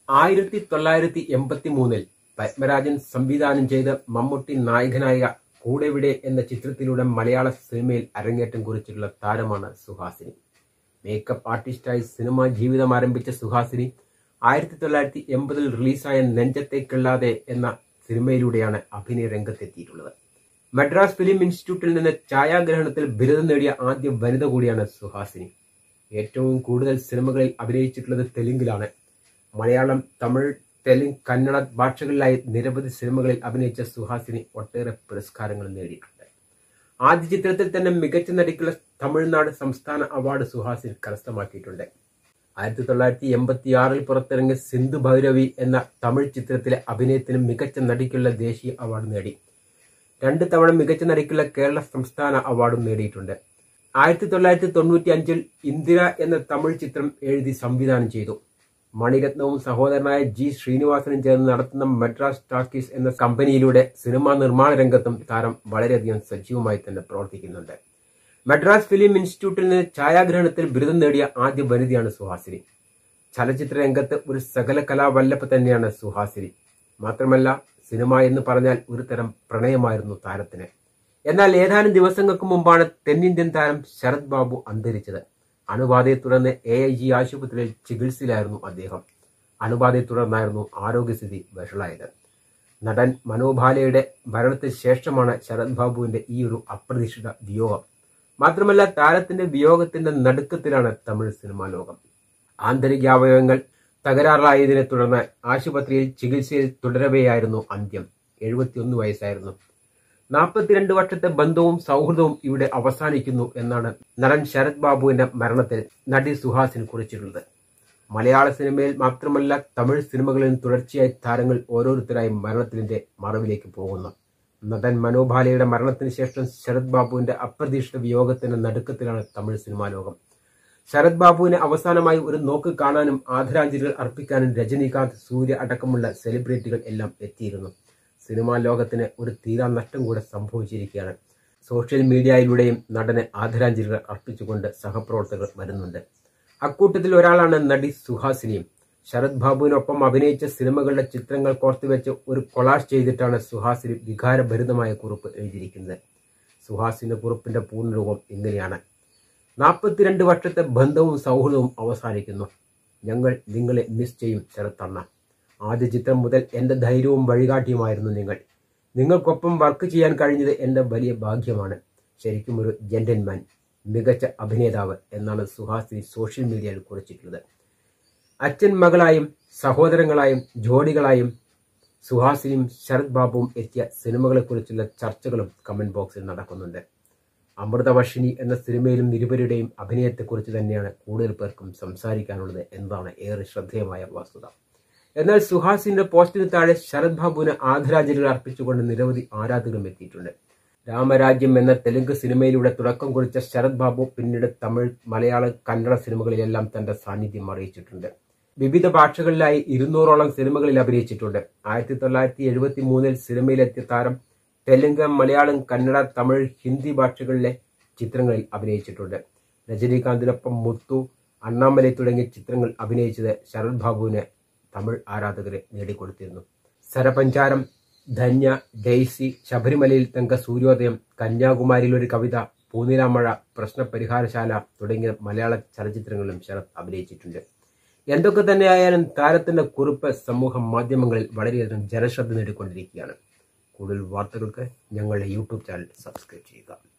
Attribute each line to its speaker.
Speaker 1: ആയിരത്തി തൊള്ളായിരത്തി എൺപത്തി മൂന്നിൽ പത്മരാജൻ സംവിധാനം ചെയ്ത് മമ്മൂട്ടി നായകനായ കൂടെവിടെ എന്ന ചിത്രത്തിലൂടെ മലയാള സിനിമയിൽ അരങ്ങേറ്റം കുറിച്ചിട്ടുള്ള താരമാണ് സുഹാസിനി മേക്കപ്പ് ആർട്ടിസ്റ്റായി സിനിമാ ജീവിതം ആരംഭിച്ച സുഹാസിനി ആയിരത്തി തൊള്ളായിരത്തി എൺപതിൽ റിലീസായ നെഞ്ചത്തേക്കുള്ളാതെ എന്ന സിനിമയിലൂടെയാണ് അഭിനയ രംഗത്തെത്തിയിട്ടുള്ളത് മദ്രാസ് ഫിലിം ഇൻസ്റ്റിറ്റ്യൂട്ടിൽ നിന്ന് ഛായാഗ്രഹണത്തിൽ ബിരുദം നേടിയ ആദ്യ വനിത കൂടിയാണ് സുഹാസിനി ഏറ്റവും കൂടുതൽ സിനിമകളിൽ അഭിനയിച്ചിട്ടുള്ളത് തെലുങ്കിലാണ് മലയാളം തമിഴ് തെലുങ്ക് കന്നഡ ഭാഷകളിലായി നിരവധി സിനിമകളിൽ അഭിനയിച്ച സുഹാസിനി ഒട്ടേറെ പുരസ്കാരങ്ങൾ നേടിയിട്ടുണ്ട് ആദ്യ ചിത്രത്തിൽ തന്നെ മികച്ച നടിക്കുള്ള തമിഴ്നാട് സംസ്ഥാന അവാർഡ് സുഹാസിനി കരസ്ഥമാക്കിയിട്ടുണ്ട് ആയിരത്തി തൊള്ളായിരത്തി എൺപത്തി ആറിൽ പുറത്തിറങ്ങിയ സിന്ധു ഭൈരവി എന്ന തമിഴ് ചിത്രത്തിലെ അഭിനയത്തിന് മികച്ച നടിക്കുള്ള ദേശീയ അവാർഡ് നേടി രണ്ട് തവണ മികച്ച നടിക്കുള്ള കേരള സംസ്ഥാന അവാർഡും നേടിയിട്ടുണ്ട് ആയിരത്തി തൊള്ളായിരത്തി തൊണ്ണൂറ്റി അഞ്ചിൽ ഇന്ദിര എന്ന തമിഴ് ചിത്രം എഴുതി സംവിധാനം ചെയ്തു മണിരത്നവും സഹോദരനായ ജി ശ്രീനിവാസനും ചേർന്ന് നടത്തുന്ന മദ്രാസ് ടാക്കീസ് എന്ന കമ്പനിയിലൂടെ സിനിമാ നിർമ്മാണ രംഗത്തും താരം വളരെയധികം സജീവമായി തന്നെ പ്രവർത്തിക്കുന്നുണ്ട് മദ്രാസ് ഫിലിം ഇൻസ്റ്റിറ്റ്യൂട്ടിൽ നിന്ന് ഛായാഗ്രഹണത്തിൽ ബിരുദം നേടിയ ആദ്യ വനിതയാണ് സുഹാസിനി ചലച്ചിത്ര രംഗത്ത് ഒരു സകല കലാവല്ലഭ തന്നെയാണ് സുഹാസിനി മാത്രമല്ല സിനിമ എന്ന് പറഞ്ഞാൽ ഒരു തരം പ്രണയമായിരുന്നു താരത്തിന് എന്നാൽ ഏതാനും ദിവസങ്ങൾക്ക് മുമ്പാണ് തെന്നിന്ത്യൻ താരം ശരത് ബാബു അന്തരിച്ചത് അണുബാധയെ തുടർന്ന് എ ഐ ജി ആശുപത്രിയിൽ ചികിത്സയിലായിരുന്നു അദ്ദേഹം അണുബാധയെ തുടർന്നായിരുന്നു ആരോഗ്യസ്ഥിതി വഷളായത് നടൻ മനോഭാലയുടെ മരണത്തിന് ശേഷമാണ് ശരത് ബാബുവിന്റെ ഈ ഒരു അപ്രതീക്ഷിത വിയോഗം മാത്രമല്ല താരത്തിന്റെ വിയോഗത്തിന്റെ നടുക്കത്തിലാണ് തമിഴ് സിനിമാ ലോകം ആന്തരികാവയവങ്ങൾ തകരാറിലായതിനെ തുടർന്ന് ആശുപത്രിയിൽ ചികിത്സയിൽ തുടരവെയായിരുന്നു അന്ത്യം എഴുപത്തിയൊന്ന് വയസ്സായിരുന്നു നാൽപ്പത്തിരണ്ട് വർഷത്തെ ബന്ധവും സൗഹൃദവും ഇവിടെ അവസാനിക്കുന്നു എന്നാണ് നടൻ ശരത് ബാബുവിന്റെ മരണത്തിൽ നടി സുഹാസിന് കുറിച്ചിട്ടുള്ളത് മലയാള സിനിമയിൽ മാത്രമല്ല തമിഴ് സിനിമകളിലും തുടർച്ചയായി താരങ്ങൾ ഓരോരുത്തരായി മരണത്തിന്റെ മറവിലേക്ക് പോകുന്നു നടൻ മനോഭാലയുടെ മരണത്തിന് ശേഷം ശരത് ബാബുവിന്റെ അപ്രതീക്ഷിത വിയോഗത്തിന്റെ നടുക്കത്തിലാണ് തമിഴ് സിനിമാ ലോകം ശരത് ബാബുവിനെ അവസാനമായി ഒരു നോക്ക് കാണാനും ആദരാഞ്ജലികൾ അർപ്പിക്കാനും രജനീകാന്ത് സൂര്യ അടക്കമുള്ള സെലിബ്രിറ്റികൾ എല്ലാം എത്തിയിരുന്നു സിനിമാ ലോകത്തിന് ഒരു തീരാ നഷ്ടം കൂടെ സംഭവിച്ചിരിക്കുകയാണ് സോഷ്യൽ മീഡിയയിലൂടെയും നടന് ആദരാഞ്ജലികൾ അർപ്പിച്ചുകൊണ്ട് സഹപ്രവർത്തകർ വരുന്നുണ്ട് അക്കൂട്ടത്തിൽ ഒരാളാണ് നടി സുഹാസിനിയും ശരത് ബാബുവിനൊപ്പം അഭിനയിച്ച സിനിമകളുടെ ചിത്രങ്ങൾ കോർത്തുവെച്ച് ഒരു കൊളാഷ് ചെയ്തിട്ടാണ് സുഹാസിനി വികാരഭരിതമായ കുറിപ്പ് എഴുതിയിരിക്കുന്നത് സുഹാസിന്റെ കുറിപ്പിന്റെ പൂർണ്ണരൂപം ഇങ്ങനെയാണ് നാൽപ്പത്തിരണ്ട് വർഷത്തെ ബന്ധവും സൗഹൃദവും അവസാനിക്കുന്നു ഞങ്ങൾ നിങ്ങളെ മിസ് ചെയ്യും ശരത്തണ്ണ ആദ്യ ചിത്രം മുതൽ എൻ്റെ ധൈര്യവും വഴികാട്ടിയുമായിരുന്നു നിങ്ങൾ നിങ്ങൾക്കൊപ്പം വർക്ക് ചെയ്യാൻ കഴിഞ്ഞത് എൻ്റെ വലിയ ഭാഗ്യമാണ് ശരിക്കും ഒരു ജെന്റൽമാൻ മികച്ച അഭിനേതാവ് എന്നാണ് സുഹാസിനി സോഷ്യൽ മീഡിയയിൽ കുറിച്ചിട്ടുള്ളത് അച്ഛൻ മകളായും സഹോദരങ്ങളായും ജോഡികളായും സുഹാസിനിയും ശരത് ബാബുവും എത്തിയ സിനിമകളെക്കുറിച്ചുള്ള ചർച്ചകളും കമന്റ് ബോക്സിൽ നടക്കുന്നുണ്ട് അമൃതവർഷിണി എന്ന സിനിമയിലും ഇരുവരുടെയും അഭിനയത്തെക്കുറിച്ച് തന്നെയാണ് കൂടുതൽ പേർക്കും സംസാരിക്കാനുള്ളത് എന്നതാണ് ഏറെ ശ്രദ്ധേയമായ വസ്തുത എന്നാൽ സുഹാസിന്റെ പോസ്റ്റിന് താഴെ ശരത് ബാബുവിന് ആദരാഞ്ജലികൾ അർപ്പിച്ചുകൊണ്ട് നിരവധി ആരാധകരും എത്തിയിട്ടുണ്ട് രാമരാജ്യം എന്ന തെലുങ്ക് സിനിമയിലൂടെ തുടക്കം കുറിച്ച ശരത് ബാബു പിന്നീട് തമിഴ് മലയാളം കന്നഡ സിനിമകളിലെല്ലാം തന്റെ സാന്നിധ്യം അറിയിച്ചിട്ടുണ്ട് വിവിധ ഭാഷകളിലായി ഇരുന്നൂറോളം സിനിമകളിൽ അഭിനയിച്ചിട്ടുണ്ട് ആയിരത്തി തൊള്ളായിരത്തി എഴുപത്തി മൂന്നിൽ സിനിമയിലെത്തിയ താരം തെലുങ്ക് മലയാളം കന്നഡ തമിഴ് ഹിന്ദി ഭാഷകളിലെ ചിത്രങ്ങളിൽ അഭിനയിച്ചിട്ടുണ്ട് രജനീകാന്തിനൊപ്പം മുത്തു അണ്ണാമലൈ തുടങ്ങിയ ചിത്രങ്ങൾ അഭിനയിച്ചത് ശരത് ബാബുവിന് തമിഴ് ആരാധകരെ നേടിക്കൊടുത്തിരുന്നു സരപഞ്ചാരം ധന്യ ഡെയ്സി ശബരിമലയിൽ തങ്ക സൂര്യോദയം കന്യാകുമാരിയിൽ ഒരു കവിത പൂനിലാമഴ പ്രശ്നപരിഹാരശാല തുടങ്ങിയ മലയാള ചലച്ചിത്രങ്ങളിലും ശരത് അഭിനയിച്ചിട്ടുണ്ട് എന്തൊക്കെ തന്നെയായാലും താരത്തിന്റെ കുറിപ്പ് സമൂഹ മാധ്യമങ്ങളിൽ വളരെയധികം ജനശ്രദ്ധ നേടിക്കൊണ്ടിരിക്കുകയാണ് കൂടുതൽ വാർത്തകൾക്ക് ഞങ്ങളുടെ യൂട്യൂബ് ചാനൽ സബ്സ്ക്രൈബ് ചെയ്യുക